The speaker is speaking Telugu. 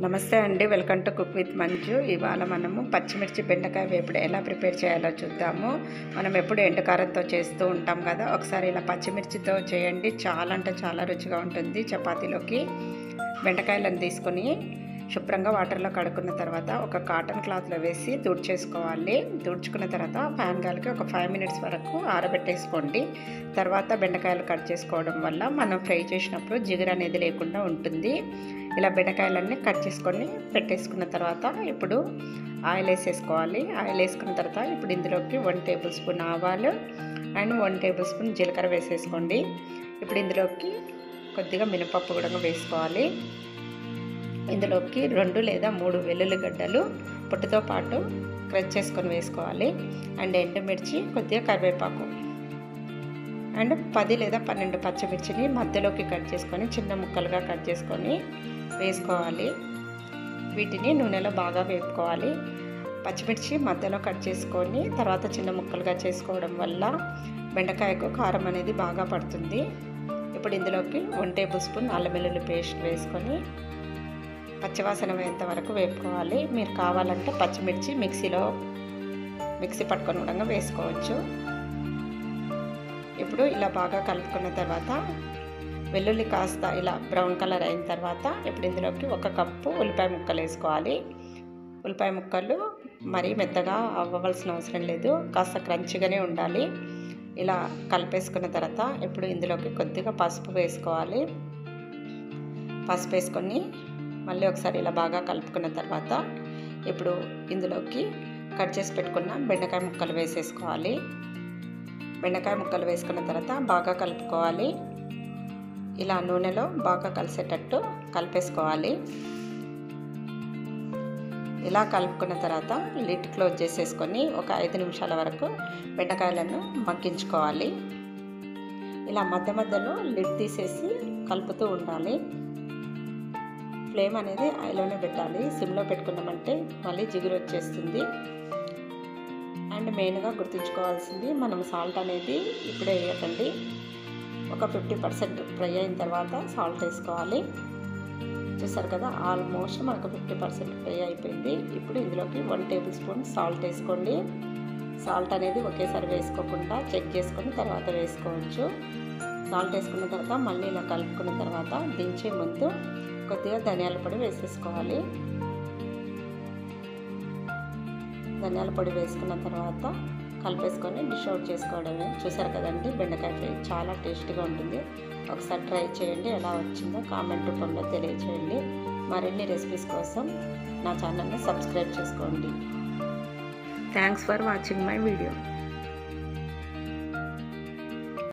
నమస్తే అండి welcome to cook with Manju ఇవాళ మనము పచ్చిమిర్చి బెండకాయ వేపుడు ఎలా ప్రిపేర్ చేయాలో చూద్దాము మనం ఎప్పుడు ఎండుకారంతో చేస్తూ ఉంటాం కదా ఒకసారి ఇలా పచ్చిమిర్చితో చేయండి చాలా అంటే చాలా రుచిగా ఉంటుంది చపాతీలోకి బెండకాయలను తీసుకొని శుభ్రంగా వాటర్లో కడుక్కున్న తర్వాత ఒక కాటన్ క్లాత్లో వేసి తుడిచేసుకోవాలి తుడుచుకున్న తర్వాత ఫ్యాన్ గాలికి ఒక ఫైవ్ మినిట్స్ వరకు ఆరబెట్టేసుకోండి తర్వాత బెండకాయలు కట్ చేసుకోవడం వల్ల మనం ఫ్రై చేసినప్పుడు జిగురు అనేది లేకుండా ఉంటుంది ఇలా బెండకాయలన్నీ కట్ చేసుకొని పెట్టేసుకున్న తర్వాత ఇప్పుడు ఆయిల్ వేసేసుకోవాలి ఆయిల్ వేసుకున్న తర్వాత ఇప్పుడు ఇందులోకి వన్ టేబుల్ స్పూన్ ఆవాలు అండ్ వన్ టేబుల్ స్పూన్ జీలకర్ర వేసేసుకోండి ఇప్పుడు ఇందులోకి కొద్దిగా మినపప్పు కూడా వేసుకోవాలి ఇందులోకి రెండు లేదా మూడు వెల్లుల్లి గడ్డలు పొట్టుతో పాటు క్రష్ చేసుకొని వేసుకోవాలి అండ్ ఎండుమిర్చి కొద్దిగా కరివేపాకు అండ్ పది లేదా పన్నెండు పచ్చిమిర్చిని మధ్యలోకి కట్ చేసుకొని చిన్న ముక్కలుగా కట్ చేసుకొని వేసుకోవాలి వీటిని నూనెలో బాగా వేపుకోవాలి పచ్చిమిర్చి మధ్యలో కట్ చేసుకొని తర్వాత చిన్న ముక్కలుగా చేసుకోవడం వల్ల బెండకాయకు కారం అనేది బాగా పడుతుంది ఇప్పుడు ఇందులోకి వన్ టేబుల్ స్పూన్ అల్లం వెల్లుల్లి పేస్ట్ వేసుకొని పచ్చివాసన పోయేంత వరకు వేపుకోవాలి మీరు కావాలంటే పచ్చిమిర్చి మిక్సీలో మిక్సీ పట్టుకొని కూడా వేసుకోవచ్చు ఇప్పుడు ఇలా బాగా కలుపుకున్న తర్వాత వెల్లుల్లి కాస్త ఇలా బ్రౌన్ కలర్ అయిన తర్వాత ఇప్పుడు ఇందులోకి ఒక కప్పు ఉల్లిపాయ ముక్కలు వేసుకోవాలి ఉల్లిపాయ ముక్కలు మరీ మెత్తగా అవ్వవలసిన అవసరం లేదు కాస్త క్రంచిగానే ఉండాలి ఇలా కలిపేసుకున్న తర్వాత ఇప్పుడు ఇందులోకి కొద్దిగా పసుపు వేసుకోవాలి పసుపు వేసుకొని మళ్ళీ ఒకసారి ఇలా బాగా కలుపుకున్న తర్వాత ఇప్పుడు ఇందులోకి కట్ చేసి పెట్టుకున్న బెండకాయ ముక్కలు వేసేసుకోవాలి బెండకాయ ముక్కలు వేసుకున్న తర్వాత బాగా కలుపుకోవాలి ఇలా నూనెలో బాగా కలిసేటట్టు కలిపేసుకోవాలి ఇలా కలుపుకున్న తర్వాత లిడ్ క్లోజ్ చేసేసుకొని ఒక ఐదు నిమిషాల వరకు బెండకాయలను మగ్గించుకోవాలి ఇలా మధ్య మధ్యలో లిడ్ తీసేసి కలుపుతూ ఉండాలి ఫ్లేమ్ అనేది ఐలోనే పెట్టాలి సిమ్లో పెట్టుకున్నామంటే మళ్ళీ జిగురు వచ్చేస్తుంది అండ్ మెయిన్గా గుర్తుంచుకోవాల్సింది మనం సాల్ట్ అనేది ఇప్పుడే వేయకండి ఒక ఫిఫ్టీ పర్సెంట్ ఫ్రై అయిన తర్వాత సాల్ట్ వేసుకోవాలి చూసారు కదా ఆల్మోస్ట్ మనకు ఫిఫ్టీ పర్సెంట్ ఫ్రై అయిపోయింది ఇప్పుడు ఇందులోకి వన్ టేబుల్ స్పూన్ సాల్ట్ వేసుకోండి సాల్ట్ అనేది ఒకేసారి వేసుకోకుండా చెక్ చేసుకొని తర్వాత వేసుకోవచ్చు సాల్ట్ వేసుకున్న తర్వాత మళ్ళీ ఇలా కలుపుకున్న తర్వాత దించే ముందు కొద్దిగా ధనియాల పొడి వేసేసుకోవాలి ధనియాల పొడి వేసుకున్న తర్వాత కలిపేసుకొని డిష్ అవుట్ చేసుకోవడమే చూసారు కదండి బెండకాయ ఫ్రై చాలా టేస్టీగా ఉంటుంది ఒకసారి ట్రై చేయండి ఎలా వచ్చిందో కామెంట్ రూపంలో తెలియచేయండి మరిన్ని రెసిపీస్ కోసం నా ఛానల్ని సబ్స్క్రైబ్ చేసుకోండి thanks for watching my video